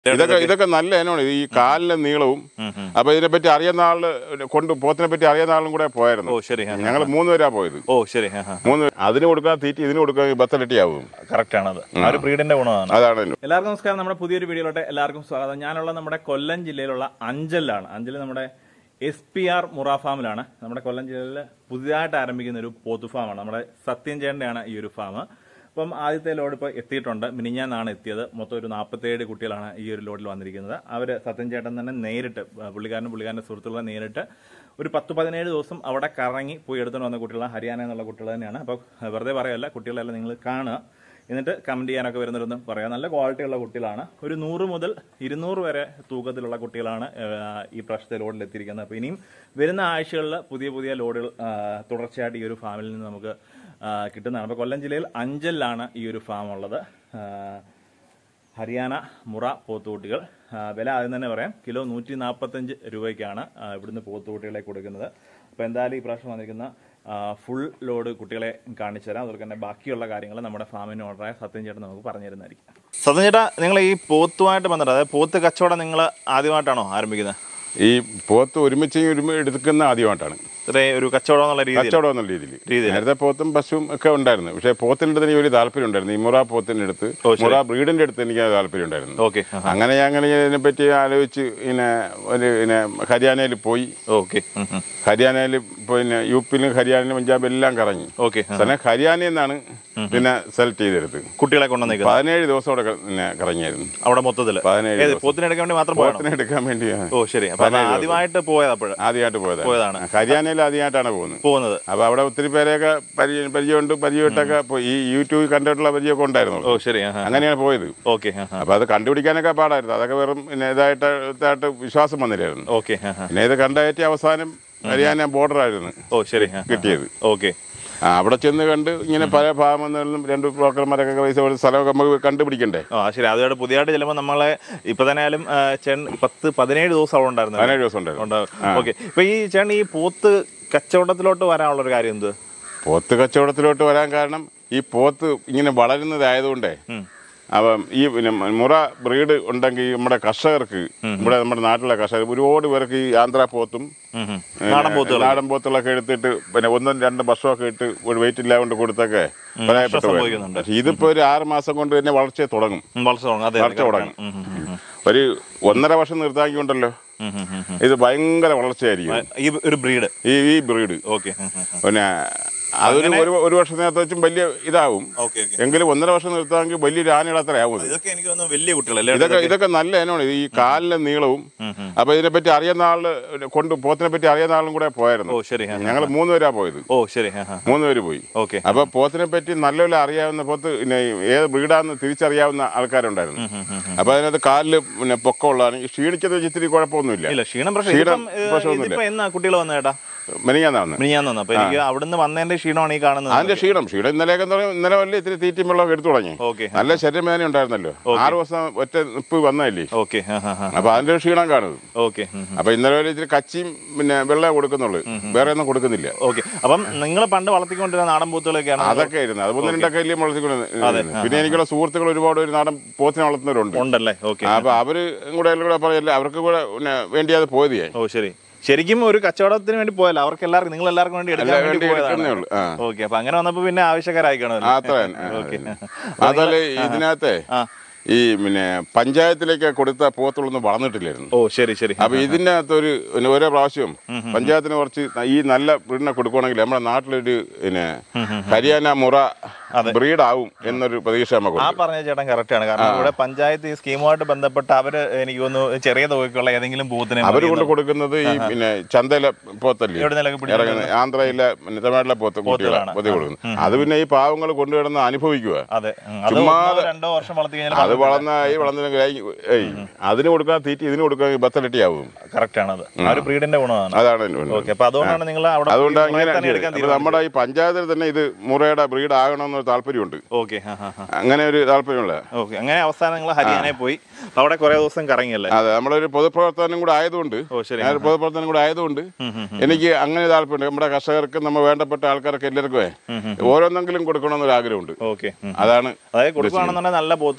ഇതൊക്കെ ഇതൊക്കെ നല്ല ഇനമാണ് ഈ കാലിന്റെ നീളവും അപ്പൊ ഇതിനെപ്പറ്റി അറിയുന്ന ആള് കൊണ്ട് പോത്തിനെ പറ്റി അറിയുന്ന ആളും കൂടെ പോയായിരുന്നു ഓ ശരി ഞങ്ങൾ മൂന്ന് പേരാ പോയത് ഓ ശരി മൂന്ന് പേര്. അതിന് കൊടുക്കാൻ തീറ്റി ഇതിന് കൊടുക്കാൻ ബത്തലട്ടിയാവും കറക്റ്റ് ആണത് ആ ഒരു ബ്രീഡിന്റെ ഗുണമാണ് അതാണ് ഇതിന്. എല്ലാവർക്കും നമസ്കാരം നമ്മുടെ പുതിയൊരു വീഡിയോയിലോട്ട് എല്ലാവർക്കും സ്വാഗതം ഞാനുള്ള നമ്മുടെ കൊല്ലം ജില്ലയിലുള്ള അഞ്ചലിലാണ് അഞ്ചൽ നമ്മുടെ എസ് പി ആർ മുറ ഫാമിലാണ് നമ്മുടെ കൊല്ലം ജില്ലയിൽ പുതിയതായിട്ട് ആരംഭിക്കുന്ന ഒരു പോത്തു ഫാമാണ് നമ്മുടെ സത്യം ചേട്ടൻ്റെയാണ് ഈ ഒരു ഫാം അപ്പം ആദ്യത്തെ ലോഡ് ഇപ്പോൾ എത്തിയിട്ടുണ്ട് മിനിഞ്ഞാന്നാണ് എത്തിയത് മൊത്തം ഒരു നാൽപ്പത്തേഴ് കുട്ടികളാണ് ഈ ഒരു ലോഡിൽ വന്നിരിക്കുന്നത് അവർ സത്യം ചേട്ടൻ തന്നെ നേരിട്ട് പുള്ളിക്കാരനും പുള്ളിക്കാരൻ്റെ സുഹൃത്തുക്കളെ നേരിട്ട് ഒരു പത്ത് പതിനേഴ് ദിവസം അവിടെ കറങ്ങി പോയി എടുത്തുകൊണ്ട് വന്ന കുട്ടികളാണ് ഹരിയാന എന്നുള്ള കുട്ടികൾ തന്നെയാണ് അപ്പോൾ വെറുതെ പറയല്ല കുട്ടികളെല്ലാം നിങ്ങൾ കാണുക എന്നിട്ട് കമന്റ് ചെയ്യാനൊക്കെ വരുന്നവരൊന്നും പറയാം നല്ല ക്വാളിറ്റി ഉള്ള കുട്ടികളാണ് ഒരു നൂറ് മുതൽ ഇരുന്നൂറ് വരെ തൂക്കത്തിലുള്ള കുട്ടികളാണ് ആ, ഈ പ്രാവശ്യത്തെ ലോഡിൽ എത്തിയിരിക്കുന്നത് അപ്പോൾ ഇനിയും വരുന്ന ആഴ്ചകളിൽ പുതിയ പുതിയ ലോഡുകൾ ആ, തുടർച്ചയായിട്ട് ഈ ഒരു ഫാമിൽ നിന്ന് നമുക്ക് ആ, കിട്ടുന്നതാണ് അപ്പോൾ കൊല്ലം ജില്ലയിൽ അഞ്ചലിലാണ് ഈ ഒരു ഫാം ഉള്ളത് ആ, ഹരിയാന മുറ പോത്തുകുട്ടികൾ ആ, വില ആദ്യം തന്നെ പറയാം കിലോ നൂറ്റി നാൽപ്പത്തഞ്ച് രൂപയ്ക്കാണ് ആ, ഇവിടുന്ന് പോത്തുകുട്ടികളെ കൊടുക്കുന്നത് അപ്പോൾ എന്തായാലും ഈ പ്രാവശ്യം വന്നിരിക്കുന്ന ആ, ഫുൾ ലോഡ് കുട്ടികളെ കാണിച്ചു തരാം അതുപോലെ തന്നെ ബാക്കിയുള്ള കാര്യങ്ങൾ നമ്മുടെ ഫാമിന് ഓർഡറായ സത്യം ചേട്ടൻ നമുക്ക് പറഞ്ഞു തരുന്നതായിരിക്കും സത്യം ചേട്ടാ നിങ്ങൾ ഈ പോത്തുമായിട്ട് ബന്ധപ്പെട്ട് അതായത് പോത്ത് കച്ചവടം നിങ്ങൾ ആദ്യമായിട്ടാണോ ആരംഭിക്കുന്നത് ഈ പോത്ത് ഒരുമിച്ച് ഒരുമി എടുക്കുന്ന ആദ്യമായിട്ടാണ് ഇത്രയും ഒരു കച്ചവടം എന്നുള്ള രീതിയിൽ കച്ചവടം എന്നുള്ള രീതിയിൽ രീതിയിൽ. നേരത്തെ പോത്തും പശുവും ഒക്കെ ഉണ്ടായിരുന്നു പക്ഷേ പോത്തിൻ്റെ അടുത്ത് എനിക്ക് വലിയ താല്പര്യം ഉണ്ടായിരുന്നു ഈ മുറ പോത്തിൻ്റെ അടുത്ത് മുറ ബ്രീഡിൻ്റെ അടുത്ത് എനിക്ക് താല്പര്യം ഉണ്ടായിരുന്നു ഓക്കെ അങ്ങനെ ഞാൻ അങ്ങനെ ഇതിനെപ്പറ്റി ആലോചിച്ച് പിന്നെ ഒരു പിന്നെ ഹരിയാനയിൽ പോയി ഓക്കെ ഹരിയാനയിൽ പിന്നെ യു പിയിലും ഹരിയാനയിലും പഞ്ചാബ് എല്ലാം കറങ്ങി ഓക്കെ തന്നെ ഹരിയാനയിൽ നിന്നാണ് പിന്നെ സെലക്ട് ചെയ്തെടുത്ത് കുട്ടികളെ കൊണ്ടുവന്നേക്കുന്നത് പതിനേഴ് ദിവസം അവിടെ ക- പിന്നെ കറങ്ങിയായിരുന്നു അവിടെ മൊത്തത്തിൽ പതിനേഴ് ഏത് ദിവസം പോത്തിനെ എടുക്കാൻ വേണ്ടി മാത്രം പോകണം പോത്തിനെ എടുക്കാൻ വേണ്ടി ഓ ശരി അപ്പൊ അത് ആദ്യമായിട്ട് പോയത് അപ്പോഴ് ആദ്യമായിട്ട് പോയതാണ് പോയതാണ്. ഹരിയാനയിൽ ആദ്യമായിട്ടാണ് പോകുന്നത് പോകുന്നത് അപ്പൊ അവിടെ ഒത്തിരി പേരെയൊക്കെ പരിചയം പരിചയമുണ്ട് പരിചയമായിട്ടൊക്കെ പോയി ഈ യൂട്യൂബിൽ കണ്ടിട്ടുള്ള പരിചയമൊക്കെ ഉണ്ടായിരുന്നു ഓ ശരി അങ്ങനെയാണ് പോയത് ഓക്കെ അപ്പൊ അത് കണ്ടുപിടിക്കാനൊക്കെ പാടായിരുന്നു അതൊക്കെ വെറും പിന്നെ ഇതായിട്ട് ഇതായിട്ട് വിശ്വാസം വന്നില്ലായിരുന്നു ഓക്കെ പിന്നെ ഇത് കണ്ടയറ്റി അവസാനം ഹരിയാന ബോർഡർ ആയിരുന്നു ഓ ശരി കിട്ടിയത് ഓക്കെ ആ, അവിടെ ചെന്ന് കണ്ട് ഇങ്ങനെ പല ഭാഗമെന്നും രണ്ട് ബ്രോക്കർമാരൊക്കെ പൈസ കൊടുത്ത് സ്ഥലമൊക്കെ നമുക്ക് കണ്ടുപിടിക്കണ്ടേ ആ ശരി അതുകൊണ്ട് പുതിയതായിട്ട് ചെല്ലുമ്പോൾ നമ്മളെ ഇപ്പൊ തന്നെ ആയാലും ആ, ചേട്ടൻ പത്ത് പതിനേഴ് ദിവസം അവിടെ ഉണ്ടായിരുന്നു പതിനേഴ് ദിവസം ഉണ്ടായിരുന്നു ഓക്കെ ഇപ്പൊ ഈ ചേട്ടൻ ഈ പോത്ത് കച്ചവടത്തിലോട്ട് വരാനുള്ള ഒരു കാര്യം എന്ത് പോത്ത് കച്ചവടത്തിലോട്ട് വരാൻ കാരണം ഈ പോത്ത് ഇങ്ങനെ വളരുന്നതായതുകൊണ്ടേ ഉം. അപ്പം ഈ പിന്നെ മുറ ബ്രീഡ് ഉണ്ടെങ്കിൽ നമ്മുടെ കർഷകർക്ക് ഇവിടെ നമ്മുടെ നാട്ടിലെ കർഷകർ ഒരുപാട് പേർക്ക് ഈ ആന്ധ്ര പോത്തും ഉം, ഉം. പിന്നെ നാടൻ പോത്തുകൾ നാടൻ പോത്തുകളൊക്കെ എടുത്തിട്ട് പിന്നെ ഒന്നും രണ്ടും ഭക്ഷണമൊക്കെ ഇട്ട് ഒരു വെയിറ്റ് ഇല്ലാണ്ട് കൊടുത്തൊക്കെ പരാജയപ്പെട്ടു പോയി. സംഭവിക്കുന്നുണ്ട്. പക്ഷേ ഇതിപ്പോ ഒരു ആറ് മാസം കൊണ്ട് തന്നെ വളർച്ച തുടങ്ങും ഉം, വളർച്ച തുടങ്ങും അതെ വളർച്ച തുടങ്ങും ഒരു ഒന്നര വർഷം നിർത്താക്കിക്കൊണ്ടല്ലോ ഇത് ഭയങ്കര വളർച്ചയായിരിക്കും ഈ ഒരു ബ്രീഡ് ഈ ഈ ബ്രീഡ് ഓക്കെ പിന്നെ അതൊരു ഒരു ഒരു വർഷത്തിനകത്ത് വെച്ചും വലിയ ഇതാവും ഓക്കെ ഓക്കെ എങ്കിലും ഒന്നര വർഷം നിർത്താമെങ്കിൽ വലിയൊരു ആനയുടെ അത്ര ആവും ഇത്. ഇതൊക്കെ എനിക്ക് തോന്നുന്നു വലിയ കുട്ടികളല്ലേ ഇതൊക്കെ ഇതൊക്കെ നല്ല ഇനമാണ് ഈ കാലിന്റെ നീളവും അപ്പൊ ഇതിനെപ്പറ്റി അറിയുന്ന ആള് കൊണ്ട് പോത്തിനെ പറ്റി അറിയുന്ന ആളും കൂടെ ഓ പോയായിരുന്നു ശരി ആ, ഞങ്ങൾ മൂന്ന് പേരാ പോയത് ഓ ശരി ആ, ആ. മൂന്ന് പേര് പോയി ഓക്കെ അപ്പൊ പോത്തിനെ പറ്റി നല്ലപോലെ അറിയാവുന്ന പോത്ത് പിന്നെ ഏത് ബ്രീഡാന്ന് തിരിച്ചറിയാവുന്ന ആൾക്കാരുണ്ടായിരുന്നു അപ്പൊ അതിനകത്ത് കാലില് പിന്നെ പൊക്കമുള്ളതാണ് ഈ ക്ഷീണിച്ചത് വെച്ച് ഇത്തിരി കുഴപ്പമൊന്നുമില്ല ഇല്ല ക്ഷീണം പ്രശ്നം ക്ഷീണം ഇതിപ്പം, ഏ, പ്രശ്നമൊന്നുമില്ല. ഇതിപ്പോ എന്നാ കുട്ടികൾ വന്ന ചേട്ടാ മെനിയാന്നാണ് ഞാൻ തന്നു അപ്പൊ എനിക്ക് അവിടുന്ന് വന്നതിന്റെ ക്ഷീണമാണ് ഈ കാണുന്നത് അതിന്റെ ക്ഷീണം ക്ഷീണം ഇന്നലെയൊക്കെ എന്ന് പറഞ്ഞാൽ ഇന്നലെ വല്ല ഇത്തിരി തീറ്റയും വെള്ളമൊക്കെ എടുത്തു തുടങ്ങി ഓക്കെ നല്ല ശരീരവേദന ഉണ്ടായിരുന്നല്ലോ ആറ് ദിവസം ഒറ്റ നിപ്പ് വന്നതല്ലേ ഓക്കെ ആ, ആ, ആ. അപ്പൊ അതിന്റെ ഒരു ക്ഷീണം കാണും ഓക്കെ ഉം, ഉം. അപ്പൊ ഇന്നലെ വരെ ഇത്തിരി കച്ചിയും പിന്നെ വെള്ളം കൊടുക്കുന്നുള്ളു വേറെ ഒന്നും കൊടുക്കുന്നില്ല ഓക്കെ അപ്പം നിങ്ങൾ പണ്ട് വളർത്തിക്കൊണ്ടിരുന്ന നാടൻ പൂത്തുകളൊക്കെയാണ് അതൊക്കെ ആയിരുന്നു അത് ഒന്ന് രണ്ടൊക്കെ വലിയ വളർത്തിക്കൊണ്ട് പിന്നെ എനിക്കുള്ള സുഹൃത്തുക്കൾ ഒരുപാട് ഒരു നാടൻ പോത്തിനെ വളർത്തുന്നവരുണ്ട് ഉണ്ടല്ലേ ഓക്കെ അപ്പൊ അവര് കൂടെ എല്ലാം കൂടെ പറയല്ലേ അവർക്ക് കൂടെ പിന്നെ വേണ്ടി അത് പോയത് ഞാൻ ഓ ശരി ശരിക്കും ഒരു കച്ചവടത്തിന് വേണ്ടി പോയല്ല അവർക്ക് എല്ലാവർക്കും നിങ്ങൾ എല്ലാവർക്കും വേണ്ടി എടുക്കാൻ എല്ലാം വേണ്ടി വേണ്ടി പോയതാണ് എടുക്കുന്നേ ഉള്ളൂ ആ ഓക്കെ അപ്പൊ അങ്ങനെ വന്നപ്പോ പിന്നെ ആവശ്യക്കാരായി ആ, കാണുമല്ലോ അത്ര തന്നെ. ആ, ഓക്കെ അതല്ല ഇതിനകത്തെ ആ ഈ പിന്നെ പഞ്ചായത്തിലേക്ക് കൊടുത്ത പോത്തുകളൊന്നും വളർന്നിട്ടില്ലായിരുന്നു ഓ ശരി ശരി അപ്പൊ ഇതിന്റെ അകത്ത് ഒരു പിന്നെ ഓരോ പ്രാവശ്യം പഞ്ചായത്തിന് കുറച്ച് ഈ നല്ല ബ്രീഡിനെ കൊടുക്കുകയാണെങ്കിൽ നമ്മുടെ നാട്ടിലൊരു പിന്നെ ഹരിയാന മുറ ബ്രീഡ് ആവും എന്നൊരു പ്രതീക്ഷ ആ നമുക്കുണ്ട് പറഞ്ഞ ചേട്ടൻ കറക്റ്റ് ആണ് കാരണം ഇവിടെ പഞ്ചായത്ത് ഈ സ്കീമുമായിട്ട് ബന്ധപ്പെട്ട് അവര് എനിക്ക് തോന്നുന്നു ചെറിയ തുകയ്ക്കുള്ള ഏതെങ്കിലും ബൂത്തിനെ അവര് കൊണ്ട് കൊടുക്കുന്നത് ഈ പിന്നെ ചന്തയിലെ പോത്തല്ലേ എവിടെ നിലക്ക് പിടിച്ച് ഇറങ്ങുന്നത് ആന്ധ്രയിലെ പിന്നെ തമിഴ്നാട്ടിലെ പോത്ത് കുട്ടികളെ പോത്തുകളാണ്. പൊതി കൊടുക്കുന്നത് അത് പിന്നെ ഈ പാവങ്ങൾ കൊണ്ടുകിടന്ന് അനുഭവിക്കുക അതെ ഉം. അത് ചുമ്മാതെ- ഒന്നോ രണ്ടോ വർഷം വളർത്തി കഴിഞ്ഞാൽ അത് വളർന്നായി വളർന്നെങ്കിൽ ഏയ് അതിന് കൊടുക്കാൻ തീറ്റി ഇതിന് കൊടുക്കാൻ ബത്തലട്ടിയാവും കറക്റ്റ് ആണ് അത് ആ ഒരു ബ്രീഡിന്റെ ഗുണമാണ് അതാണ് എൻ്റെ ഉള്ളത്. ഓക്കെ അപ്പൊ അതുകൊണ്ടാണ് നിങ്ങൾ അവിടെ അതുകൊണ്ട് പോയി അങ്ങനെ തന്നെ എടുക്കാൻ അപ്പൊ നമ്മുടെ ഈ പഞ്ചായത്തിൽ തന്നെ ഇത് മുറയുടെ ബ്രീഡ് ആകണമെന്നൊരു താല്പര്യമുണ്ട് ഓക്കെ ആ ആ ആ അങ്ങനെ ഒരു താല്പര്യമുള്ള ഓക്കെ അങ്ങനെ അവസാനം നിങ്ങൾ ഹരിയാനയിൽ പോയി അവിടെ കുറെ ദിവസം കറങ്ങിയല്ലേ അതെ നമ്മളൊരു പൊതുപ്രവർത്തനം കൂടെ ആയതുകൊണ്ട് ഓ ശരി ഞാനൊരു പൊതുപ്രവർത്തനം കൂടെ ആയതുകൊണ്ട് എനിക്ക് അങ്ങനെ താല്പര്യമുണ്ട് നമ്മുടെ കർഷകർക്ക് നമ്മൾ വേണ്ടപ്പെട്ട ആൾക്കാർക്ക് എല്ലാവർക്കും ഓരോന്നെങ്കിലും കൊടുക്കണമെന്നൊരു ആഗ്രഹമുണ്ട് ഓക്കെ അതാണ് അതായത് കൊടുക്കുകയാണെന്നുണ്ടെങ്കിൽ നല്ല പോത്തോട്ടി നല്ല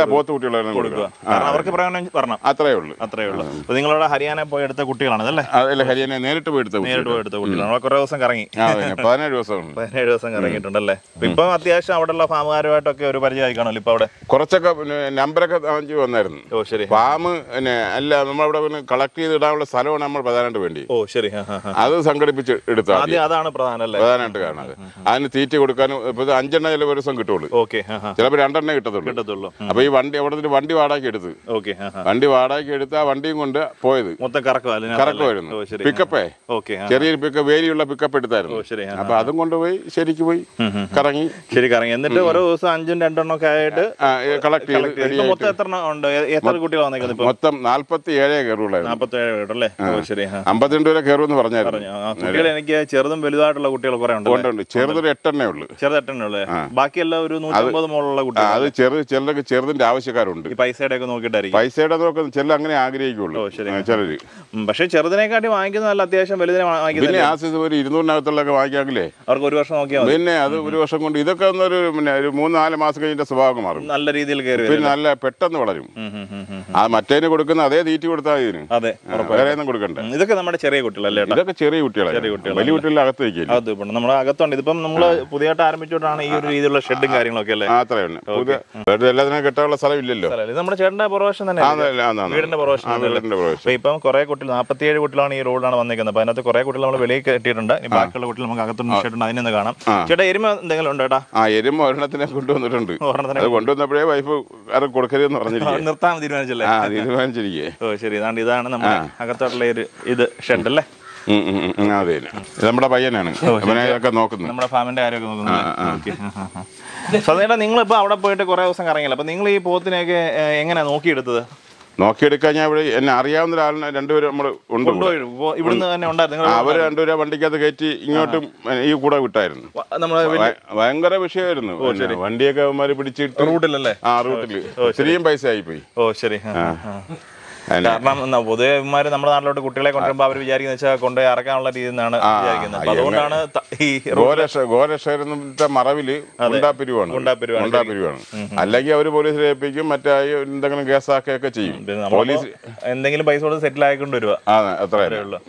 പോത്ത് കുട്ടികളാണ് കൊടുക്കുക കൊടുക്കുക കാരണം അവർക്ക് പ്രയോജനം പറഞ്ഞു അത്രേ ഉള്ളൂ അത്രേ ഉള്ളൂ അപ്പൊ നിങ്ങളവിടെ ഹരിയാന പോയി എടുത്ത കുട്ടികളാണ് അതല്ലേ അതല്ല ഹരിയാന നേരിട്ട് പോയി എടുത്ത നേരിട്ട് പോയി എടുത്ത കുട്ടികളാണ് അവിടെ കുറെ ദിവസം കറങ്ങി ആ പിന്നെ പതിനേഴ് ദിവസമാണ് പതിനേഴ് ദിവസം കറങ്ങിയിട്ടുണ്ടല്ലേ അപ്പൊ ഇപ്പം അത്യാവശ്യം അവിടെയുള്ള ഫാമുകാരുമായിട്ടൊക്കെ ഒരു പരിചയമായി കാണുമല്ലോ ഇപ്പൊ അവിടെ കുറച്ചൊക്കെ പിന്നെ നമ്പറൊക്കെ വാങ്ങിച്ച് വന്നായിരുന്നു ഓ ശരി ഫാം പിന്നെ അല്ല നമ്മളവിടെ പിന്നെ കളക്ട് ചെയ്ത് ഇടാനുള്ള സ്ഥലമാണ് നമ്മൾ പ്രധാനമായിട്ട് വേണ്ടി ഓ ശരി ആ, ആ, ആ. അത് സംഘടിപ്പിച്ച് എടുത്തു ആദ്യം ആദ്യം അതാണ് പ്രധാനം അല്ലേ പ്രധാനമായിട്ട് കാണാതെ അതിന് തീറ്റ കൊടുക്കാനും ഇപ്പൊ ഇത് അഞ്ചെണ്ണ ചില ഒരു ദിവസം കിട്ടുള്ളൂ ഓക്കെ ആ ആ ചിലപ്പോൾ രണ്ടെണ്ണേ കിട്ടത്തുള്ളൂ കിട്ടത്തുള്ളൂ അപ്പൊ ഈ വണ്ടി അവിടെ നിന്ന് വണ്ടി വാടകയ്ക്ക് എടുത്ത് ഓക്കെ ആ ആ വണ്ടി വാടകയ്ക്ക് എടുത്ത് ആ വണ്ടിയും കൊണ്ട് പോയത് മൊത്തം കറക്കും അതിനകത്ത് കറക്കുമായിരുന്നു ഓ ശരി പിക്കപ്പേ ഓക്കെ ആ ചെറിയൊരു പിക്കപ്പ് വേലിയുള്ള പിക്കപ്പ് എടുത്തായിരുന്നു ഓ ശരി ആ അപ്പൊ അതും കൊണ്ടുപോയി ശരിക്ക് പോയി കറങ്ങി ശരി കറങ്ങി എന്നിട്ട് ഓരോ ദിവസം അഞ്ചും രണ്ടെണ്ണം ഒക്കെ ആയിട്ട് കളക്ട് ചെയ്ത് ഇപ്പൊ മൊത്തം എത്ര എണ്ണം ഉണ്ട് എ- എത്ര കുട്ടികൾ വന്നേക്കുന്നത് ഇപ്പൊ മൊത്തം നാൽപ്പത്തി ഏഴേ കയറുള്ളായിരുന്നു നാപ്പത്തേഴ് കേട്ടല്ലേ ഓ ശരി ആ അമ്പത്തിരണ്ട് വരെ കയറുമെന്ന് പറഞ്ഞായിരുന്നു പറഞ്ഞു ആ കുട്ടികൾ എനിക്ക് ചെറുതും വലുതായിട്ടുള്ള കുട്ടികൾ കുറെ ഉണ്ട് ഉണ്ട് ഉണ്ട് ചെറുതൊരു എട്ടെണ്ണേ ഉള്ളൂ ചെറുതെണ്ണുള്ളേ ബാക്കിയെല്ലാം ഒരു നൂറ്റമ്പത് മുകളിലുള്ള ആ, കുട്ടികൾ അത് ചെറു ചിലർക്ക് ചെറുതിന്റെ ആവശ്യക്കാരുണ്ട് ഈ പൈസയുടെ ഒക്കെ നോക്കിയിട്ടായിരിക്കും പൈസയുടെ നോക്കുന്ന ചില അങ്ങനെ ആഗ്രഹിക്കുള്ളൂ ശരി. ആ, ചിലര് ഉം, പക്ഷേ ചെറുതിനെക്കാട്ടി വാങ്ങിക്കുന്നത് നല്ല അത്യാവശ്യം വലുതിനെ വാ- വാങ്ങിക്കുന്നത് പിന്നെ ആ സൈസ് ഒരു ഇരുന്നൂറിനകത്തുള്ളൊക്കെ വാങ്ങിക്കാമെങ്കിലേ അവർക്ക് ഒരു വർഷം നോക്കിയാൽ മതി പിന്നെ അത് ഒരു വർഷം കൊണ്ട് ഇതൊക്കെ ഒന്നൊരു പിന്നെ ഒരു മൂന്ന് നാല് മാസം കഴിഞ്ഞിട്ട് സ്വഭാവം മാറും നല്ല രീതിയിൽ കയറി വരും പിന്നെ നല്ല പെട്ടെന്ന് വളരും ഉം, ഉം, ഉം, ഉം. ആ മറ്റേന് കൊടുക്കുന്ന അതേ തീറ്റി കൊടുത്താൽ ഇതിന് അതെ വേറെ ഒന്നും കൊടുക്കണ്ട ഉം, ഇതൊക്കെ നമ്മുടെ ചെറിയ കുട്ടികളല്ലേ ഏട്ടാ ഇതൊക്കെ ചെറിയ കുട്ടികളാണ് വലിയ കുട്ടികളുടെ അകത്ത് വയ്ക്കില്ല അത് ഇപ്പം നമ്മുടെ അകത്തുണ്ട് ഇതിപ്പം നമ്മൾ പുതിയതായിട്ട് ആരംഭിച്ചോണ്ടാണ് ഈ ഒരു രീതിയിലുള്ള ഷെഡും കാര്യങ്ങളൊക്കെ അല്ലേ അത്രേ തന്നെ പുതിയ വേറെ എല്ലാത്തിനും കെട്ടാനുള്ള സ്ഥലം ഇല്ലല്ലോ സ്ഥലം. ഇത് നമ്മുടെ ചേട്ടന്റെ പുറവശം തന്നെ ആ, അതെ, ആ, ആ, ആ. വീടിന്റെ പുറവശം ആ, തന്നെ അല്ലേ? വീടിന്റെ പ്രവേശം അപ്പൊ ഇപ്പം കുറെ കുട്ടികൾ നാൽപ്പത്തിയേഴ് കുട്ടികളാണ് ഈ റോഡിലാണ് വന്നിരിക്കുന്നത് അപ്പൊ അതിനകത്ത് കുറെ കുട്ടികൾ നമ്മൾ വെളിയിൽ കെട്ടിയിട്ടുണ്ട് ഇനി ബാക്കിയുള്ള കുട്ടികൾ നമുക്ക് അകത്തുണ്ട് ഷെഡുണ്ട് അതിനൊന്ന് കാണാം ചേട്ടാ എരുമ എന്തെങ്കിലും ഉണ്ടോ ചേട്ടാ ആ എരുമ ഒരെണ്ണത്തിനെ കൊണ്ടുവന്നിട്ടുണ്ട് ഒരെണ്ണത്തിനെ അത് കൊണ്ടുവന്നപ്പോഴേ വൈഫ് ആരും കൊടുക്കരുതെന്ന് പറഞ്ഞിരിക്കുക നിർത്താൻ തീരുമാനിച്ചല്ലേ ആ തീരുമാനിച്ചിരിക്കേ ഓ ശരി ഇതാണ്ട് ഇതാണ് നമ്മുടെ അകത്തോട്ടുള്ള ഒരു ഇത് ഷെഡ് അല്ലേ ഉം, ഉം, ഉം, ഉം, അതെ ഇത് നമ്മുടെ പയ്യനാണ് അവനെ ഒക്കെ നോക്കുന്നത് നമ്മുടെ ഫാമിന്റെ കാര്യമൊക്കെ നോക്കുന്നത് സതേട്ടാ നിങ്ങളിപ്പോ അവിടെ പോയിട്ട് കുറെ ദിവസം കറങ്ങില്ല അപ്പൊ നിങ്ങൾ ഈ പോത്തിനെയൊക്കെ ഏഹ്, എങ്ങനെയാ നോക്കിയെടുത്തത് നോക്കിയെടുക്കാൻ ഞാൻ ഇവിടെ എന്നെ അറിയാവുന്ന ഒരാളിനെ രണ്ടുപേരും നമ്മൾ ഉണ്ട് ഇവിടെ. കൊണ്ടുപോയി ഇപ്പൊ ഇവിടുന്ന് തന്നെ ഉണ്ടായിരുന്നു നിങ്ങൾ അവർ രണ്ടുപേരെ വണ്ടിക്കകത്ത് കയറ്റി ഇങ്ങോട്ടും ഈ കൂടെ വിട്ടായിരുന്നു നമ്മുടെ ഭയ- ഭയങ്കര വിഷയമായിരുന്നു പിന്നെ വണ്ടിയൊക്കെ അവന്മാര് പിടിച്ചിട്ട് റൂട്ടിലല്ലേ ആ റൂട്ടില് ഇത്രയും പൈസ ആയിപ്പോയി ഓ ശരി ആ, ആ. അതിന് കാരണം എന്നാ, പൊതുവെ ഇവന്മാര് നമ്മുടെ നാട്ടിലോട്ട് കുട്ടികളെ കൊണ്ടുവരുമ്പോ അവർ വിചാരിക്കുന്ന വെച്ചാൽ കൊണ്ടുപോയി ഇറക്കാനുള്ള രീതിയിൽ നിന്നാണ് വിചാരിക്കുന്നത് അപ്പൊ അതുകൊണ്ടാണ് ത- ഈ ഗോരക്ഷ ഗോരക്ഷരത്തെ മറവില് ഉണ്ടാപ്പിരിവാണ് ഗുണ്ടാപ്പിരിവാണ്. ഉണ്ടാപ്പിരിവാണ് അല്ലെങ്കിൽ അവര് പോലീസിൽ ഏൽപ്പിക്കും മറ്റേ എന്തെങ്കിലും കേസാക്കുകയൊക്കെ ചെയ്യും പിന്നെ നമ്മള് പോലീസ് എന്തെങ്കിലും പൈസ കൊടുത്ത് സെറ്റിൽ ആയിക്കൊണ്ട് വരുക ആ അത്ര ഉള്ളൂ.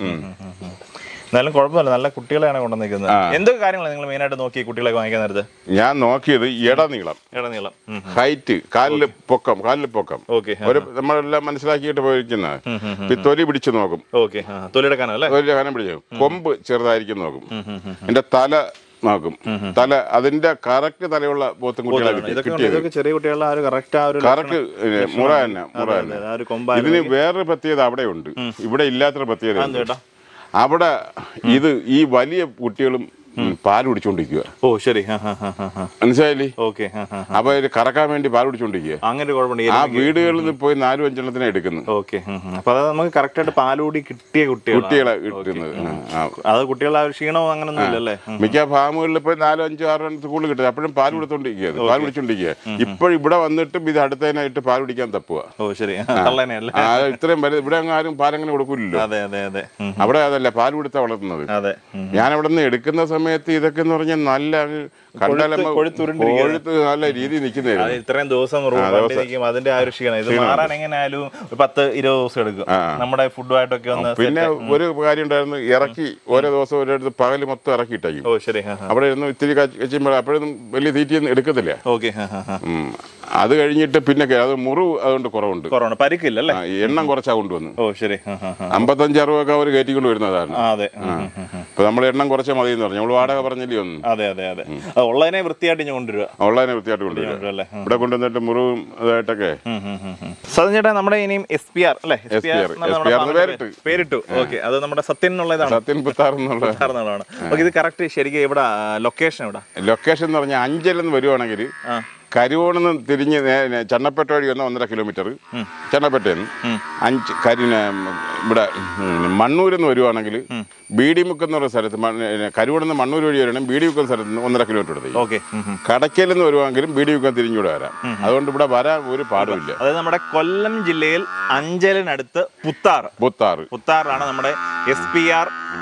എന്നാലും കുഴപ്പമില്ല നല്ല കുട്ടികളെയാണ് കൊണ്ടുവന്നിരിക്കുന്നത് എന്തൊക്കെ കാര്യങ്ങളാണ് നിങ്ങൾ മെയിനായിട്ട് നോക്കി കുട്ടികളെ വാങ്ങിക്കാൻ നേരത്ത് ഞാൻ നോക്കിയത് ഇടനീളം ഇടനീളം ഹൈറ്റ് കാലില് പൊക്കം കാലില് പൊക്കം ഓക്കെ ഒരു നമ്മളെല്ലാം മനസ്സിലാക്കിയിട്ട് പോയിരിക്കുന്നത് ഈ തൊലി പിടിച്ചു നോക്കും ഓക്കെ തൊലിയെടുക്കാനോ അല്ലേ തൊലി കനം പിടിച്ചു കൊമ്പ് ചെറുതായിരിക്കും നോക്കും എന്റെ തല നോക്കും തല അതിന്റെ കറക്റ്റ് തലയുള്ള പോത്തും കുട്ടികളെ കിട്ടി ഇതൊക്കെ കിട്ടിയത് ഇതൊക്കെ ചെറിയ കുട്ടികളുടെ ആ ഒരു കറക്റ്റ് ആ ഒരു കറക്റ്റ് മുറ തന്നെ മുറ അതെ, തന്നെ ആ ഒരു കൊമ്പ ഇതിന് വേറൊരു പ്രത്യേകത അവിടെ ഉണ്ട് ഇവിടെ ഇല്ലാത്തൊരു പ്രത്യേകത ഉണ്ട്. ചേട്ടാ അവിടെ ഇത് ഈ വലിയ കുട്ടികളും ഉം, പാൽ കുടിച്ചോണ്ടിരിക്കുക ഓ ശരി ആ ഹാ ഹാ ഹാ മനസ്സിലായില്ലേ ഓക്കെ ആ ഹാ അപ്പൊ ഇത് കറക്കാൻ വേണ്ടി പാൽ കുടിച്ചോണ്ടിരിക്കുക അങ്ങനെ ഒരു കുഴപ്പമുണ്ട് ആ വീടുകളിൽ നിന്ന് പോയി നാലും അഞ്ചെണ്ണത്തിനെ എടുക്കുന്നു ഓക്കെ അപ്പൊ അത് നമുക്ക് കറക്റ്റ് ആയിട്ട് പാലുകൂടി കിട്ടിയ കുട്ടികൾ കുട്ടികളെ കിട്ടുന്നത് ആ. അത് കുട്ടികളുടെ ആ ഒരു ക്ഷീണവും അങ്ങനൊന്നും ഇല്ലല്ലേ ഉം. മിക്ക ഫാമുകളിൽ പോയി നാലോ അഞ്ചോ ആറോ എണ്ണത്തിൽ കൂടുതൽ കിട്ടും അപ്പോഴും പാൽ കൊടുത്തോണ്ടിരിക്കുക പാൽ കുടിച്ചോണ്ടിരിക്കുക ഇപ്പോൾ ഇവിടെ വന്നിട്ടും ഇത് അടുത്തതിനായിട്ട് പാൽ കുടിക്കാൻ തപ്പുക ഓ ശരി തള്ളേനെ അല്ലേ ആ, ഇത്രയും വലുത് ഇവിടെ അങ്ങ് ആരും പാലങ്ങനെ കൊടുക്കില്ലല്ലോ അതെ അതെ അതെ ഉം. അവിടെ അതല്ല പാൽ കൊടുത്താ വളർത്തുന്നത് അതെ ഉം. ഞാൻ അവിടെ നിന്ന് എടുക്കുന്ന സമയത്ത് ഇതൊക്കെ എന്ന് പറഞ്ഞാൽ നല്ല അങ്ങ് കണ്ടാൽ കൊഴുത്തുരുണ്ടിരിക്കുക. കൊഴുത്ത് നല്ല രീതിയിൽ അത് നിൽക്കുന്നതായിരുന്നു ഇത്രയും ദിവസം റൂമിലിരിക്കും അതിന്റെ ആ ഒരു ക്ഷീണം ഇത് മാറാൻ എങ്ങനെയായാലും ഒരു പത്ത് ഇരുപത് ദിവസം എടുക്കും നമ്മുടെ ഫുഡുമായിട്ടൊക്കെ ഒന്ന് പിന്നെ ഒരു കാര്യം ഉണ്ടായിരുന്നു ഇറക്കി ഓരോ ദിവസം ഒരിടത്ത് പകല് മൊത്തം ഇറക്കിയിട്ടായി ഓ ശരി ആ അവിടെ ഇരുന്ന് ഇത്തിരി കഴിച്ചുമ്പോൾ അപ്പോഴൊന്നും വലിയ തീറ്റയൊന്നും എടുക്കത്തില്ല ഓക്കെ ഉം. അത് കഴിഞ്ഞിട്ട് പിന്നെ കേ- അത് മുറിവ് അതുകൊണ്ട് കുറവുണ്ട് കൊറോണ പരിക്കില്ല അല്ലേ ആ, എണ്ണം കുറച്ചാ കൊണ്ടുവന്നു ഓ ശരി ആ, ആ, ആ. അമ്പത്തഞ്ച് അറുപതൊക്കെ അവർ കയറ്റിക്കൊണ്ട് വരുന്നതാണ് ആ, അതെ ഉം, ഉം, ഉം, ഉം. ഇപ്പൊ നമ്മൾ എണ്ണം കുറച്ചാൽ മതി എന്ന് പറഞ്ഞു നമ്മൾ വാടക പറഞ്ഞില്ലേ ഒന്നും അതെ അതെ അതെ അത് ഉള്ളതിനെ വൃത്തിയായിട്ട് ഞാൻ കൊണ്ടുവരിക ഓൺലൈനെ വൃത്തിയായിട്ട് കൊണ്ടുവരിക കൊണ്ടുവരല്ലേ ഉം. ഇവിടെ കൊണ്ടുവന്നിട്ട് മുറിവും ഇതായിട്ടൊക്കെ സതൻ ചേട്ടാ നമ്മുടെ ഇനിയും എസ് പി ആർ അല്ലേ SPR, SPR എന്ന് പേരിട്ട്. പേരിട്ടു ഓക്കെ അത് നമ്മുടെ സത്യൻ എന്നുള്ളതാണ് സത്യൻ പുത്താർ എന്നുള്ള എന്നുള്ളതാണ് ഓക്കെ ഇത് കറക്റ്റ് ശരിക്കും എവിടെ ലൊക്കേഷൻ എവിടെ ലൊക്കേഷൻ എന്ന് പറഞ്ഞാൽ അഞ്ചലെന്ന് വരുവാണെങ്കിൽ ആ കരുവോണെന്ന് തിരിഞ്ഞ് നേ- നേ- ചണ്ണപ്പേട്ട വഴി വന്ന ഒന്നര കിലോമീറ്റർ ചണ്ണപ്പേട്ടയിൽ നിന്ന് അഞ്ച് കരിന ഇവിടെ മണ്ണൂരിൽ നിന്ന് വരുവാണെങ്കിൽ ബീഡിമുക്ക് എന്ന് പറയുന്ന സ്ഥലത്ത് കരുവോണെന്ന് മണ്ണൂർ വഴി വരണം ബീഡിമുക്ക് എന്ന സ്ഥലത്ത് നിന്ന് ഒന്നര കിലോമീറ്റർ എടുത്ത് ഓക്കെ കടക്കയിൽ നിന്ന് വരുവാണെങ്കിലും ബീഡിമുക്കം തിരിഞ്ഞൂടെ വരാം അതുകൊണ്ട് ഇവിടെ വരാൻ ഒരു പാടുമില്ല അതായത് നമ്മുടെ കൊല്ലം ജില്ലയിൽ അഞ്ചലിനടുത്ത് പുത്താർ പുത്താറ് പുത്താറിലാണ് നമ്മുടെ എസ് പി ആർ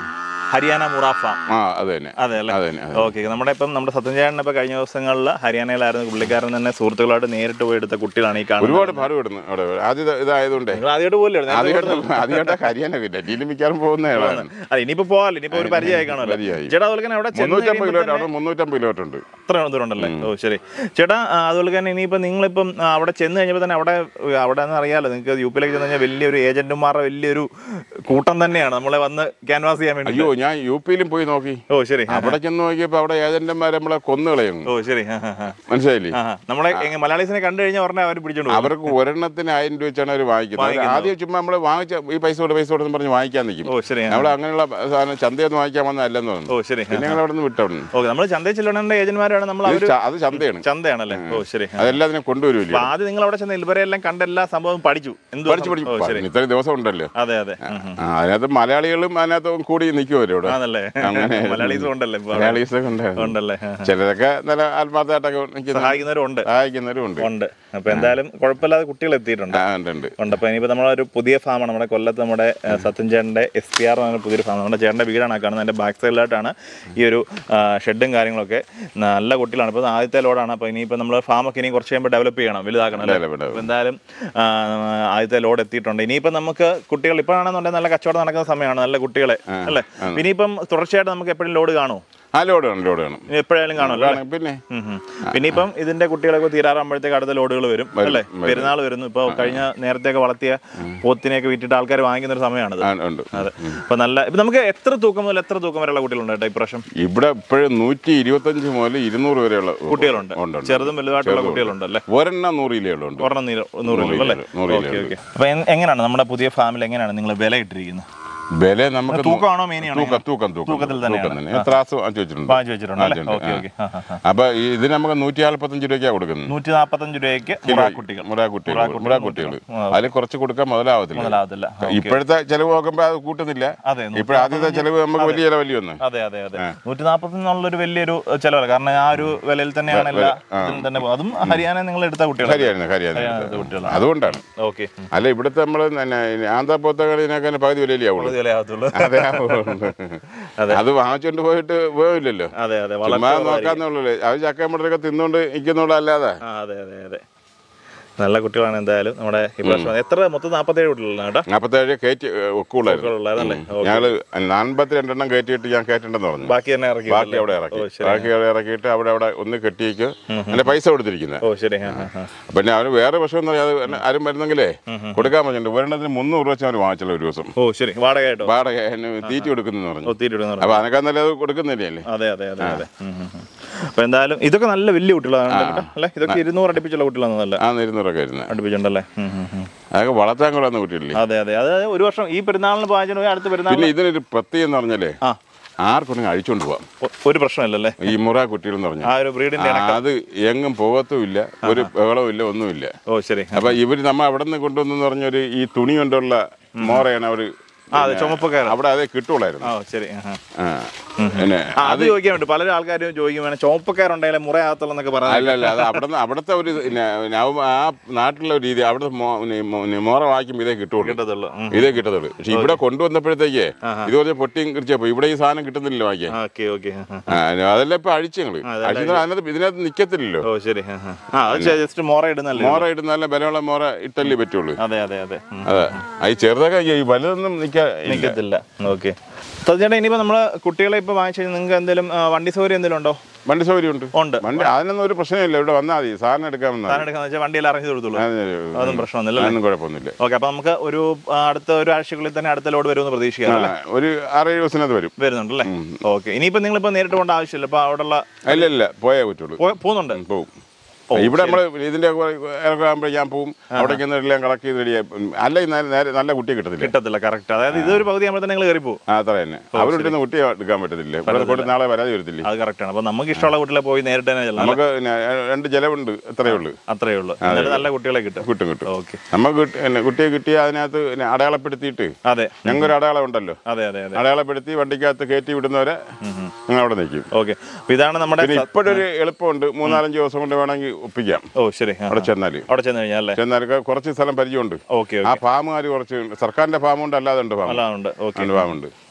ഹരിയാന മുറ ഫാം ആ അത് തന്നെ അതെ അല്ലേ അത് തന്നെ അതെ. ഓക്കെ നമ്മുടെ ഇപ്പം നമ്മുടെ സത്യൻചേട്ടൻ ഇപ്പൊ കഴിഞ്ഞ ദിവസങ്ങളിൽ ഹരിയാനയിലായിരുന്നു പുള്ളിക്കാരൻ തന്നെ സുഹൃത്തുക്കളായിട്ട് നേരിട്ട് പോയി എടുത്ത കുട്ടികളാണ് ഈ കാണുന്നത് ഒരുപാട് പാടുപെടുന്നു അവിടെ ആദ്യ ഇതായതുകൊണ്ടേ നിങ്ങൾ ആദ്യമായിട്ട് പോലെ ആദ്യമായിട്ട് ആദ്യമായിട്ട് കരിയാനൊക്കെ ഇല്ല ഡീലും മിക്കാറും പോകുന്നതാണ് അതെ ഇനിയിപ്പോ പോകാല്ലോ ഇനിയിപ്പോ ഒരു പരിചയമായി കാണുമല്ലോ പരിചയമായി. ചേട്ടാ അതുപോലെ തന്നെ അവിടെ ചെന്ന് മുന്നൂറ്റമ്പത് കഴിയുമ്പോൾ കിലോമീറ്റർ അവിടെ മുന്നൂറ്റമ്പത് കിലോമീറ്റർ ഉണ്ട് അത്ര ദൂരം ഉണ്ടല്ലേ ഓ ശരി ചേട്ടാ ആ, അതുപോലെ തന്നെ ഇനിയിപ്പോൾ നിങ്ങളിപ്പം ആ, അവിടെ ചെന്ന് കഴിഞ്ഞപ്പോൾ തന്നെ അവിടെ അവിടെ എന്ന് അറിയാലോ നിങ്ങൾക്ക് യു പിയിലേക്ക് ചെന്ന് കഴിഞ്ഞാൽ വലിയൊരു ഏജന്റുമാരുടെ വലിയൊരു കൂട്ടം തന്നെയാണ് നമ്മളെ വന്ന് ക്യാൻവാസ് ചെയ്യാൻ വേണ്ടി അയ്യോ ഞാൻ യു പിയിലും പോയി നോക്കി ഓ ശരി ആ, അവിടെ ചെന്ന് നോക്കിയപ്പോ അവിടെ ഏജന്റന്മാരെ നമ്മളെ കൊന്നു കളയും ഓ ശരി ആ, ആ, ആ. മനസ്സിലായില്ലേ ആ, ആ. നമ്മളെ എങ്ങ- മലയാളീസിനെ കണ്ടു കഴിഞ്ഞാൽ ഉടനെ അവർ പിടിച്ചോണ്ട് പോകും അവർക്ക് ഒരെണ്ണത്തിന് ആയിരം രൂപ വെച്ചാണ് അവർ വാങ്ങിക്കുന്നത് അവര് വാങ്ങിക്കുന്നത്. ആദ്യം ചുമ്മാ നമ്മള് വാങ്ങിച്ച ഈ പൈസ കൊടു പൈസ കൊടുന്ന് പറഞ്ഞ് വാങ്ങിക്കാൻ നിൽക്കും ഓ ശരി ആ. നമ്മൾ അങ്ങനെയുള്ള സാധനം ചന്തയൊന്നും വാങ്ങിക്കാൻ വന്നതല്ലെന്ന് പറഞ്ഞു ഓ ശരി പിന്നെ ഞങ്ങൾ അവിടെ നിന്ന് വിട്ടവിടുന്നു ഓക്കെ നമ്മൾ ചന്തയിൽ ചെല്ലണേണ്ട ഏജന്റുമാരാണ് നമ്മൾ ഇത് അവർ ച- അത് ചന്തയാണ് ചന്തയാണല്ലേ ഓ ശരി ആ. അതെല്ലാം അതിനെ കൊണ്ടുവരില്ല അപ്പൊ ആദ്യം നിങ്ങൾ അവിടെ ചെന്ന് ഇവരെല്ലാം കണ്ട എല്ലാ സംഭവം പഠിച്ചു എന്ത് പഠിച്ചു പഠിച്ചു ഓ ശരി ഇത്രയും ദിവസം ഉണ്ടല്ലോ അതെ അതെ ഉം, ഉം. ആ, അതിനകത്ത് മലയാളികളും അതിനകത്ത് കൂടി നിൽക്കുമല്ലോ ഇവിടെ ആണല്ലേ അങ്ങനെ മലയാളീസും ഉണ്ടല്ലേ ഇപ്പൊ അവിടെ? മലയാളീസൊക്കെ ഉണ്ടായിരുന്നു ഉണ്ടല്ലേ ആ, ആ. ചിലരൊക്കെ നല്ല ആത്മാർത്ഥമായിട്ടൊക്കെ നിൽക്കുന്ന സഹായിക്കുന്നവരും ഉണ്ട് സഹായിക്കുന്നവരും ഉണ്ട് ഉണ്ട് അപ്പൊ എന്തായാലും കുഴപ്പമില്ലാതെ കുട്ടികൾ എത്തിയിട്ടുണ്ട് ആ ഉണ്ട് ഉണ്ട് ഉണ്ട് അപ്പൊ ഇനിയിപ്പോ നമ്മളൊരു പുതിയ ഫാമാണ് നമ്മുടെ കൊല്ലത്ത് നമ്മുടെ ഏഹ്, സത്യൻ ചേട്ടന്റെ എസ് പി ആർ എന്ന പുതിയൊരു ഫാം നമ്മുടെ ചേട്ടന്റെ വീടാണ് ആ കാണുന്നത് അതിന്റെ ബാക്ക് സൈഡിലായിട്ടാണ് ഈ ഒരു ആ, ഷെഡും കാര്യങ്ങളൊക്കെ നല്ല കുട്ടികളാണ് ഇപ്പൊ ആദ്യത്തെ ലോഡാണ് അപ്പൊ ഇനിയിപ്പോ നമ്മൾ ഫാമൊക്കെ ഇനി കുറച്ച് കഴിയുമ്പോൾ ഡെവലപ്പ് ചെയ്യണം വലുതാക്കണം അല്ലേ? Develop, develop. അപ്പൊ എന്തായാലും ആ, ആദ്യത്തെ ലോഡ് എത്തിയിട്ടുണ്ട് ഇനിയിപ്പം നമുക്ക് കുട്ടികൾ ഇപ്പോഴാണെന്നുണ്ടെങ്കിൽ നല്ല കച്ചവടം നടക്കുന്ന സമയമാണ് നല്ല കുട്ടികളെ അല്ലേ ഇനിയിപ്പം തുടർച്ചയായിട്ട് നമുക്ക് എപ്പോഴും ലോഡ് കാണുമോ ആ ലോഡ് വേണം ലോഡ് വേണം ഇനി എപ്പോഴായാലും കാണുമല്ലോ അല്ലേ? വേണം, പിന്നെ ഉം ഉം. പിന്നെ ഇപ്പം ഇതിന്റെ കുട്ടികളൊക്കെ തീരാറാകുമ്പോഴത്തേക്ക് അടുത്ത ലോഡുകൾ വരും അല്ലേ പെരുന്നാൾ വരുന്നു ഇപ്പൊ കഴിഞ്ഞ നേരത്തെയൊക്കെ വളർത്തിയ പോത്തിനെയൊക്കെ വിറ്റിട്ട് ആൾക്കാർ വാങ്ങിക്കുന്ന ഒരു സമയമാണിത് ആ, ഉണ്ട് അതെ അപ്പൊ നല്ല ഇപ്പൊ നമുക്ക് എത്ര തൂക്കം മുതൽ എത്ര തൂക്കം വരെയുള്ള കുട്ടികളുണ്ട് കേട്ടോ ഇപ്രാവശ്യം ഇവിടെ ഇപ്പോഴും നൂറ്റി ഇരുപത്തഞ്ച് മുതൽ ഇരുന്നൂറ് വരെയുള്ള കുട്ടികളുണ്ട് ഉണ്ട്, ഉണ്ട്. ചെറുതും വലുതായിട്ടുള്ള കുട്ടികളുണ്ട് അല്ലേ ഒരെണ്ണം നൂറ് കിലോയുള്ള ഉണ്ട് ഒരെണ്ണം നീ- നൂറ് കിലോ അല്ലേ നൂറ് കിലോ ഓക്കെ ഓക്കെ അപ്പൊ എൻ- എങ്ങനെയാണ് നമ്മുടെ പുതിയ ഫാമിൽ എങ്ങനെയാണ് നിങ്ങൾ വില ഇട്ടിരിക്കുന്നത് വില നമുക്ക് തൂക്കമാണോ മീനിയാണോ തൂക്കം തൂക്കം തൂക്കം തൂക്കത്തിൽ തന്നെയാണ്. തൂക്കം തന്നെ ത്രാസ് വാങ്ങിച്ചു വെച്ചിട്ടുണ്ട് വാങ്ങിച്ചു വെച്ചിട്ടുണ്ട് അല്ലേ വാങ്ങിച്ചിട്ടുണ്ട്, ഓക്കെ ആ. ഓക്കെ ആ, ആ, ആ. അപ്പൊ ഈ ഇതിന് നമുക്ക് നൂറ്റി നാല്പത്തഞ്ച് രൂപയ്ക്കാണ് കൊടുക്കുന്നത് നൂറ്റി നാൽപ്പത്തഞ്ച് രൂപയ്ക്ക് മുറാക്കുട്ടികൾ മുറാക്കുട്ടികൾ മുറാക്കുട്ടികൾ അതിൽ കുറച്ച് കൊടുക്കാൻ മുതലാവത്തില്ല മുതലാവത്തില്ല ഇപ്പോഴത്തെ ചെലവ് നോക്കുമ്പോ അത് കൂട്ടുന്നില്ല അതെ ഇപ്പോൾ ആദ്യത്തെ ചെലവ് നമുക്ക് വലിയ ചെലവല്ലേ ഒന്ന് അതെ അതെ അതെ നൂറ്റി നാൽപ്പത്തിനുള്ളൊരു വലിയൊരു ചെലവല്ല കാരണം ആ ഒരു വിലയിൽ തന്നെയാണ് എല്ലാ ഇതിലും തന്നെ പോകുന്നത്. അതും ഹരിയാന നിങ്ങൾ എടുത്ത കുട്ടികൾ ഹരിയാന ഹരിയാന എടുത്ത കുട്ടികളാണ് അതുകൊണ്ടാണ് ഓക്കെ അല്ല ഇവിടുത്തെ നമ്മൾ ആന്ധ്ര പോത്തകളിനൊക്കെ പകുതി വിലയിലേ ആവുള്ളൂ വിലയാകത്തുള്ളൂ അതെ ആവുള്ളൂ. അത് വാങ്ങിച്ചോണ്ട് പോയിട്ട് ഉപയോഗമില്ലല്ലോ അതെ അതെ ചുമ്മാ വളരെ നോക്കാന്നുള്ളൂ അത് ചക്കമ്പഴൊക്കെ തിന്നോണ്ട് നിൽക്കുന്നുള്ള അല്ലാതെ ആ അതെ അതെ അതെ നല്ല കുട്ടികളാണ് എന്തായാലും നമ്മുടെ ഈ പ്രാവശ്യം എത്ര മൊത്തം നാൽപ്പത്തേഴ് കുട്ടികളാണ് കേട്ടോ നാൽപ്പത്തേഴ് കയറ്റി ഒക്കുള്ളായിരുന്നു ഉള്ളതല്ലേ ഞങ്ങള് നാൽപ്പത്തി രണ്ടെണ്ണം കയറ്റിയിട്ട് ഞാൻ കയറ്റണ്ടെന്ന് പറഞ്ഞു ബാക്കി തന്നെ ഇറക്കി ബാക്കി അവിടെ ഇറക്കി ഓ ശരി ബാക്കി അവിടെ ഇറക്കിയിട്ട് അവിടെ അവിടെ ഒന്ന് കെട്ടിയേക്ക് അതിന്റെ പൈസ കൊടുത്തിരിക്കുന്നത് ഓ ശരി ആ ആ, ആ. പിന്നെ അവന് വേറെ പ്രശ്നം എന്ന് പറഞ്ഞാൽ അത് ആരും വരുന്നെങ്കിലേ കൊടുക്കാൻ പറഞ്ഞിട്ടുണ്ട് ഒരെണ്ണത്തിന് മുന്നൂറ് രൂപ വെച്ച് അവർ വാങ്ങിച്ചുള്ള ഒരു ദിവസം ഓ ശരി വാടക കേട്ടോ വാടക അതിന് തീറ്റി കൊടുക്കുന്നു പറഞ്ഞു ഒത്തിരി ഇടുന്ന അപ്പൊ അതിനൊക്കെ നല്ലത് കൊടുക്കുന്നില്ലേ അതെ അതെ അതെ അതെ ഉം, ഉം, ഉം. അപ്പൊ എന്തായാലും ഇതൊക്കെ നല്ല വലിയ കുട്ടികളാണ് കേട്ടോ അല്ലേ ഇതൊക്കെ ഇരുന്നൂറ് അടുപ്പിച്ചുള്ള കുട്ടികളാണ് നല്ല ആ ഇരുന്നൂറൊക്കെ വരുന്നത് അടുപ്പിച്ചുണ്ടല്ലേ ഉം, ഉം, ഉം. അതൊക്കെ വളർത്താൻ കൊള്ളാന്ന് കുട്ടിയില്ലേ അതെ അതെ അത് ഒരു വർഷം ഈ പെരുന്നാളിന് പാചകം പോയി അടുത്ത പെരുന്നാൾ പിന്നെ ഇതിനൊരു പ്രത്യേകം എന്ന് പറഞ്ഞാലേ ആ ആർക്കൊണ്ടെങ്കിൽ അഴിച്ചോണ്ട് പോവാം ഒ- ഒരു പ്രശ്നമില്ലല്ലേ ഈ മുറ കുട്ടികൾ എന്ന് പറഞ്ഞാൽ ആ ഒരു ബ്രീഡിന്റെ അത് എങ്ങും പോകത്തുമില്ല ഒരു ബഹളവും ഇല്ല ഒന്നുമില്ല ഓ ശരി അപ്പൊ ഇവര് നമ്മ അവിടെ നിന്ന് കൊണ്ടുവന്നു പറഞ്ഞൊരു ഈ തുണി കൊണ്ടുള്ള മോറയാണ് അവര് ആ അതെ ചുമപ്പക്കാരൻ അവിടെ അതേ കിട്ടുള്ളായിരുന്നു ആ ശരി ആ, ആ. ആ പിന്നെ ആ, അത് ചോദിക്കാൻ വേണ്ടി പല ആൾക്കാരും ചോദിക്കും വേണം ചുമപ്പക്കാരുണ്ടെങ്കിൽ മുറയാകത്തുള്ളന്നൊക്കെ പറയാം അല്ല അല്ല അത് അവിടെ അവിടുത്തെ ഒരു ന- നവ- ആ നാട്ടിലുള്ള ഒരു രീതി അവിടുത്തെ മോ- നി- മോ- നി- മോറ വായിക്കും ഇതേ കിട്ടുള്ളൂ കിട്ടത്തുള്ളൂ ഉം. ഇതേ കിട്ടത്തുള്ളൂ പക്ഷെ ഇവിടെ കൊണ്ടുവന്നപ്പോഴത്തേക്ക് ഇത് പറഞ്ഞ പൊട്ടിയും കിറിച്ചപ്പോ ഇവിടെ ഈ സാധനം കിട്ടുന്നില്ല വാങ്ങിക്കാൻ ആ, ഓക്കെ ഓക്കെ ആ, ആ. ആ, അതെല്ലാം ഇപ്പൊ അഴിച്ചു ഞങ്ങള് അഴിച്ചു അതിനകത്ത് ഇതിനകത്ത് നിക്കത്തില്ലല്ലോ ഓ ശരി ആ, ആ. ആ അത് ജസ്റ്റ് മുറ ഇടുന്നല്ലേ മോറ ഇടുന്ന നല്ല ബലമുള്ള മോറ ഇട്ടല്ലേ പറ്റുള്ളൂ അതെ അതെ അതെ ഉം. അതെ ഈ ചെറുതൊക്കെ ഈ വലുതൊന്നും നിക്കാ ഇല്ല. നിൽക്കത്തില്ല ഓക്കെ ചേട്ടാ ഇനിയിപ്പോ നമ്മള് കുട്ടികളെ ഇപ്പൊ വാങ്ങിച്ചു നിങ്ങൾക്ക് എന്തെങ്കിലും ആ, വണ്ടി സൗകര്യം എന്തെങ്കിലും ഉണ്ടോ വണ്ടി സൗകര്യം ഉണ്ട് ഉണ്ട് വണ്ടി അതിനൊന്നും ഒരു പ്രശ്നമില്ല ഇവിടെ വന്നാൽ മതി സാധനം എടുക്കാൻ വന്നാൽ സാധനം എടുക്കാന്ന് വെച്ചാൽ വണ്ടിയിൽ ഇറങ്ങി കൊടുത്തുള്ളൂ അതൊന്നും പ്രശ്നമൊന്നുമില്ല അതിനൊന്നും കുഴപ്പമൊന്നുമില്ല ഓക്കെ അപ്പൊ നമുക്ക് ഒരു ആ, അടുത്ത ഒരു ആഴ്ചക്കുള്ളിൽ തന്നെ അടുത്ത ലോഡ് വരുമെന്ന് പ്രതീക്ഷിക്കാം അല്ലേ ആ, ഒരു ആറേഴ് ദിവസത്തിനകത്ത് വരും വരുന്നുണ്ടല്ലേ ഓക്കെ ഇനിയിപ്പോ നിങ്ങളിപ്പോ നേരിട്ട് പോകേണ്ട ആവശ്യമില്ല ഇപ്പൊ അവിടെയുള്ള ഇല്ല ഇല്ല പോയേ പറ്റുള്ളൂ പോ- പോകുന്നുണ്ട് പോവും ഇവിടെ നമ്മൾ ഇതിന്റെ ഇറക്കുമ്പോൾ ഞാൻ പോവും അവിടേക്ക് ഒന്ന് എല്ലാം കളക്ട് ചെയ്ത് റെഡിയായി അല്ല ഈ നേരെ നേരെ നല്ല കുട്ടിയെ കിട്ടത്തില്ല കിട്ടത്തില്ല കറക്റ്റ് അതായത് ഇതൊരു പകുതി ആകുമ്പോൾ തന്നെ നിങ്ങൾ കയറി പോകും ആ അത്ര തന്നെ അവരുടെ കുട്ടിയെ എടുക്കാൻ പറ്റത്തില്ല ഇവിടെ കൊണ്ട് നാളെ വരാതെ വരത്തില്ലേ അത് കറക്റ്റാണ് അപ്പൊ നമുക്ക് ഇഷ്ടമുള്ള കുട്ടികളെ പോയി നേരിട്ട് തന്നെ ചെല്ലാം നമുക്ക് പിന്നെ രണ്ട് ചെലവുണ്ട് അത്രയേ ഉള്ളൂ അത്രേ ഉള്ളൂ എന്നിട്ട് നല്ല കുട്ടികളെ കിട്ടും കിട്ടും കിട്ടും ഓക്കെ നമുക്ക് കിട്ടി- പിന്നെ കുട്ടിയെ കിട്ടിയ അതിനകത്ത് പിന്നെ അടയാളപ്പെടുത്തിയിട്ട് അതെ ഞങ്ങൾക്കൊരു അടയാളം ഉണ്ടല്ലോ അതെ അതെ അതെ അടയാളപ്പെടുത്തി വണ്ടിക്കകത്ത് കയറ്റി വിടുന്നവരെ ഞങ്ങൾ അവിടെ നിൽക്കും ഓക്കെ അപ്പൊ ഇതാണ് നമ്മുടെ പിന്നെ ഇപ്പോഴൊരു എളുപ്പമുണ്ട് മൂന്നാലഞ്ച് ദിവസം കൊണ്ട് വേണമെങ്കിൽ ഒപ്പിക്കാം ഓ ശരി ആ, അവിടെ ചെന്നാൽ അവിടെ ചെന്ന് കഴിഞ്ഞാൽ അല്ലേ ചെന്നാൽ കുറച്ച് സ്ഥലം പരിചയമുണ്ട് ഓക്കെ ആ ഫാമുകാർ കുറച്ച് സർക്കാരിന്റെ ഫാം ഉണ്ട് അല്ലാതെ ഉണ്ട് ഫാം അല്ല ഉണ്ട് ഓക്കെ ഫാമുണ്ട്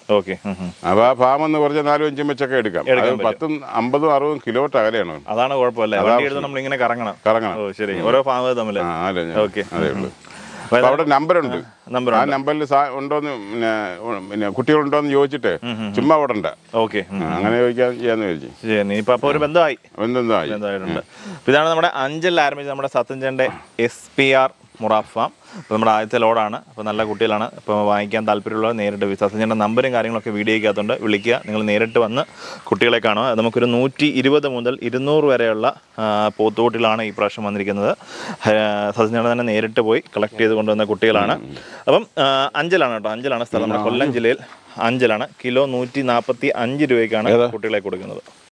ഓക്കെ അപ്പോൾ ആ ഫാം എന്ന് പറഞ്ഞാൽ നാലും അഞ്ചും വെച്ചൊക്കെ എടുക്കാം അത് പത്തും അമ്പതും അറുപതും കിലോമീറ്റർ അകലെയാണ് അതാണ് കുഴപ്പമില്ല വണ്ടി എടുത്ത് നമ്മൾ ഇങ്ങനെ കറങ്ങണം കറങ്ങണം ഓ ശരി ഓരോ ഫാം തമ്മിൽ ആ അതെ ഓക്കെ അതേ ഉള്ളൂ അപ്പോൾ അവിടെ നമ്പറുണ്ട് നമ്പർ ആ നമ്പറിൽ സാ- ഉണ്ടോന്ന് പിന്നെ ഉ- പിന്നെ കുട്ടികളുണ്ടോന്ന് ചോദിച്ചിട്ട് ചുമ്മാ ഓടണ്ട ഓക്കെ ആ, അങ്ങനെ ചോദിക്കാൻ ചെയ്യാന്ന് ചോദിച്ചു ശരി ഇപ്പൊ അപ്പൊ ഒരു ബന്ധമായി എന്തെന്തായി എന്തായിട്ടുണ്ട് അപ്പൊ ഇതാണ് നമ്മുടെ അഞ്ചലിൽ ആരംഭിച്ച നമ്മുടെ സത്യഞ്ചന്റെ എസ് പി ആർ മുറാഫ് ഫാം അപ്പോൾ നമ്മുടെ ആദ്യത്തെ ലോഡാണ് അപ്പോൾ നല്ല കുട്ടികളാണ് അപ്പോൾ വാങ്ങിക്കാൻ താല്പര്യമുള്ളവർ നേരിട്ട് വി- സത്യഞ്ചന്റെ നമ്പറും കാര്യങ്ങളൊക്കെ വീഡിയോയ്ക്കകത്തുണ്ട് വിളിക്കുക നിങ്ങൾ നേരിട്ട് വന്ന് കുട്ടികളെ കാണുക അത് നമുക്കൊരു നൂറ്റി ഇരുപത് മുതൽ ഇരുന്നൂറ് വരെയുള്ള ആ, പോത്തുകുട്ടികളാണ് ഈ പ്രാവശ്യം വന്നിരിക്കുന്നത് സത്യഞ്ചേട്ടൻ തന്നെ നേരിട്ട് പോയി കളക്ട് ചെയ്ത് കൊണ്ടുവന്ന കുട്ടികളാണ് അപ്പം ആ, അഞ്ചലാണ് കേട്ടോ അഞ്ചലാണ് സ്ഥലം നമ്മുടെ കൊല്ലം ജില്ലയിൽ അഞ്ചലാണ് കിലോ നൂറ്റി നാൽപ്പത്തി അഞ്ച് രൂപയ്ക്കാണ് കുട്ടികളെ കൊടുക്കുന്നത്